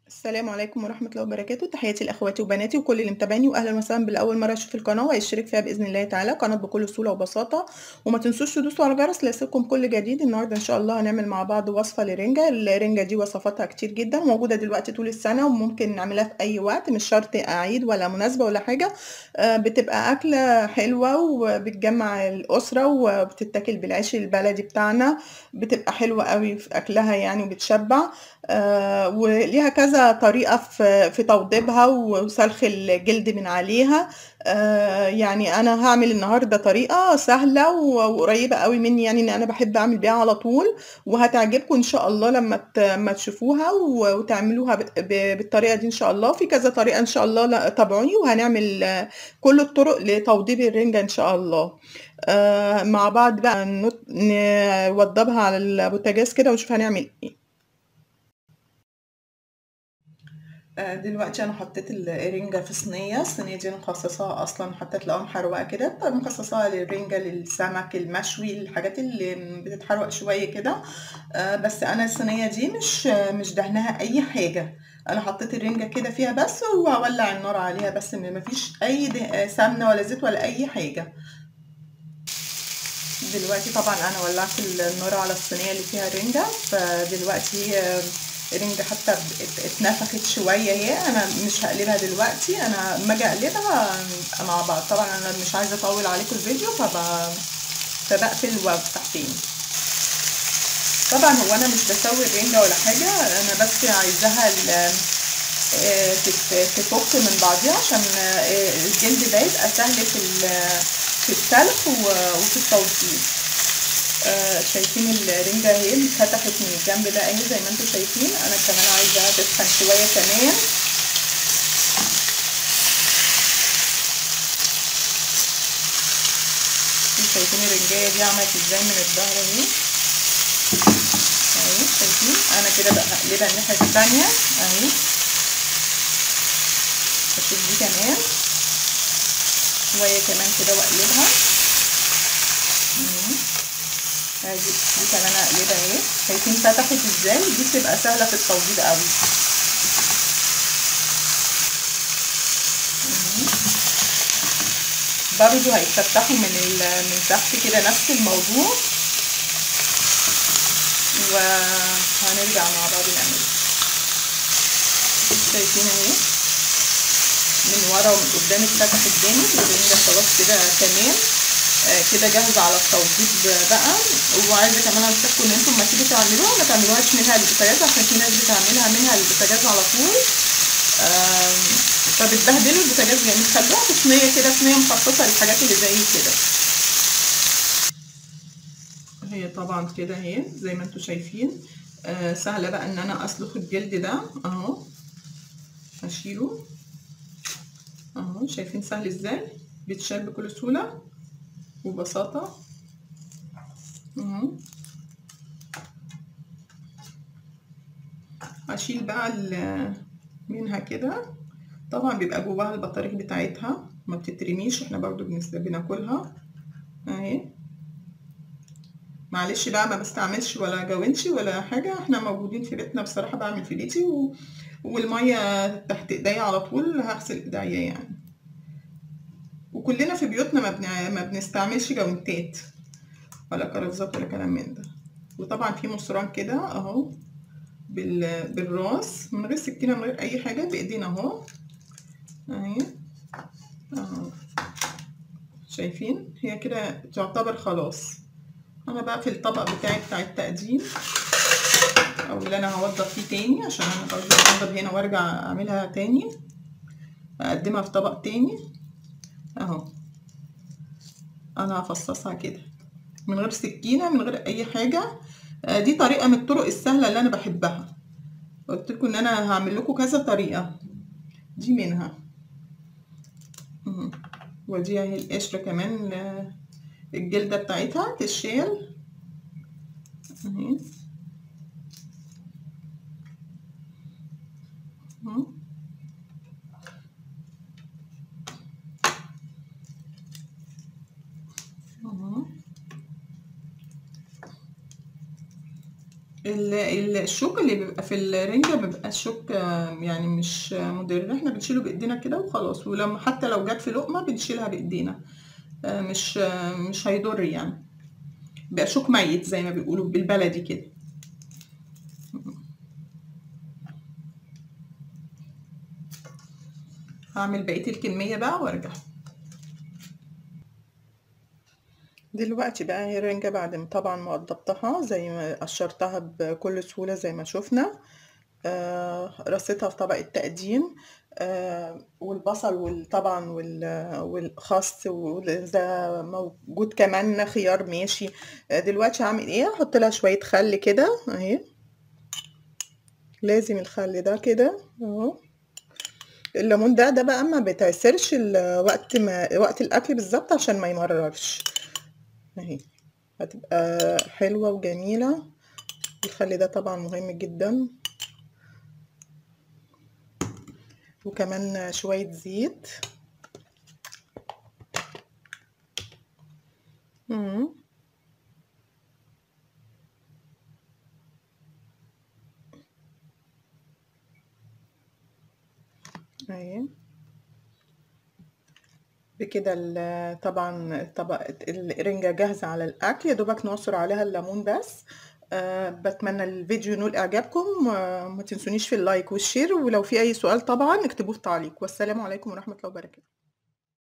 السلام عليكم ورحمة الله وبركاته تحياتي لأخواتي وبناتي وكل اللي متابعني وأهلا وسهلا بالأول مرة يشوف القناة وهيشترك فيها بإذن الله تعالى قناة بكل سهولة وبساطة وما تنسوش تدوسوا على الجرس ليصلكم كل جديد النهاردة إن شاء الله هنعمل مع بعض وصفة لرنجة الرنجة دي وصفاتها كتير جدا موجودة دلوقتي طول السنة وممكن نعملها في أي وقت مش شرط أعيد ولا مناسبة ولا حاجة آه، بتبقى أكلة حلوة وبتجمع الأسرة وبتتاكل بالعيش البلدي بتاعنا بتبقى حلوة قوي في أكلها يعني وبتشبع آه، وليها كذا طريقة في في توضيبها وسلخ الجلد من عليها آه، يعني أنا هعمل النهاردة طريقة سهلة وقريبة قوي مني يعني إن أنا بحب أعمل بيها على طول وهتعجبكم إن شاء الله لما ت- لما تشوفوها و- وتعملوها ب- ب- بالطريقة دي إن شاء الله في كذا طريقة إن شاء الله لا- تابعوني وهنعمل آه، كل الطرق لتوضيب الرنجة إن شاء الله آه، مع بعض بقى نط- نوضبها على البوتاجاز كده ونشوف هنعمل إيه آه، دلوقتي انا حطيت الرنجة في صينية الصينية دي انا مخصصاها اصلا حتى تلاقوها محروقة كده طب مخصصاها للرنجة للسمك المشوي الحاجات اللي بتتحروق شوية كده آه، بس انا الصينية دي مش مش دهنها اي حاجة انا حطيت الرنجة كده فيها بس وهولع النار عليها بس م- مفيش اي ده- سمنة ولا زيت ولا اي حاجة دلوقتي طبعا انا ولعت النار على الصينيه اللي فيها الرنجه فدلوقتي آه، الرنجه حتى ات- اتنفخت شويه اهي انا مش هقلبها دلوقتي انا اما اجي اقلبها مع بعض طبعا انا مش عايزه اطول عليكم الفيديو فب... فبقفل وافتح تاني طبعا هو انا مش بسوي الرنجه ولا حاجه انا بس عايزاها ال- آه، تت- تفك من بعضها عشان آه، الجلد ده يبقى سهل في ال- في السلخ و- وفي التوضيب آه، شايفين الرنجة اهي اتفتحت من الجنب ده اهي زي ما انتم شايفين انا كمان عايزاها تسخن شوية كمان شايفين الرنجاية دي عملت ازاي من الظهر اهي اهي شايفين انا كده بقى هقلبها الناحية التانية اهي اشوف دي كمان شوية كمان كده واقلبها اهي دي دي كمان اقلبها اهي شايفين فتحت ازاي دي بتبقى سهلة في التوضيب قوي برضو هيتفتحوا من ال... من تحت كده نفس الموضوع وهنرجع مع بعض نعمل شايفين اهي من ورا ومن قدام اتفتحت جامد والرنجة خلاص كده تمام آه كده جاهزة على التوضيب بقى وعايزة كمان انصحكم ان انتم لما تيجي تعملوها ما تعملوهاش منها البوتاجاز عشان في ناس بتعملها منها البوتاجاز على طول آه فبتبهدلوا البوتاجاز جامد خلوها في صينية كده صينية مخصصة للحاجات اللي زي كده هي طبعا كده اهي زي ما انتم شايفين آه سهلة بقى ان انا اسلخ الجلد ده اهو هشيله اهو شايفين سهل ازاي بيتشال بكل سهولة وبساطة اهو هشيل بقى منها كده طبعا بيبقى جواها البطاريق بتاعتها ما بتترميش احنا برضو بناكلها اهي معلش بقى ما بستعملش ولا جاونشي ولا حاجة احنا موجودين في بيتنا بصراحة بعمل في بيتي و... والمية تحت ايديا على طول هغسل ايديا يعني وكلنا في بيوتنا ما, بن... ما بنستعملش جاونتات ولا كرفزات ولا كلام من ده وطبعا في مصران كده اهو بال... بالراس من غير سكينة من غير اي حاجة بايدينا اهو اهي اهو شايفين هي كده تعتبر خلاص انا بقى في الطبق بتاعي بتاع التقديم او اللي انا هوضب فيه تاني عشان انا برضه هوضب هنا وارجع اعملها تاني اقدمها في طبق تاني اهو انا هفصصها كده من غير سكينه من غير اي حاجه دي طريقه من الطرق السهله اللي انا بحبها قلت لكم ان انا هعمل لكم كذا طريقه دي منها ودي اهي القشره كمان الجلده بتاعتها تشال اهي ال ال الشوك اللي بيبقى في الرنجة بيبقى الشوك يعني مش مُضِر، إحنا بنشيله بإيدينا كده وخلاص، ولمّا حتى لو جات في لقمة بنشيلها بإيدينا، آآ مش مش هيضُر يعني، بيبقى شوك ميت زي ما بيقولوا بالبلدي كده. إمم. هاعمل بقية الكمية بقى وأرجع. دلوقتي بقى أهي الرنجة بعد ما طبعًا ما وضّبتها زي ما قشّرتها بكل سهولة زي ما شُفنا، آآ رصيتها في طبق التقديم، آآ والبصل وال طبعًا وال والخس وإذا موجود كمان خيار ماشي، آآ دلوقتي هاعمل إيه، هاحط لها شوية خَل كده أهي. لازم الخَل ده كده أهو. الليمون ده ده بقى ما بيتعصرش ال وقت ما وقت الأكل بالضبط عشان ما يمرّرش. أهي، هتبقى حلوة وجميلة، الخَل ده طبعًا مهم جدًا. وكمان شوية زيت. إمم. أهي. بكده ال طبعًا طبق الرنجة جاهزة على الأكل، يا دوبك نعصر عليها الليمون بس. آآ باتمنى الفيديو ينول إعجابكم، وما تنسونيش في اللايك والشير، ولو في أي سؤال طبعًا اكتبوه في تعليق، والسلام عليكم ورحمة الله وبركاته.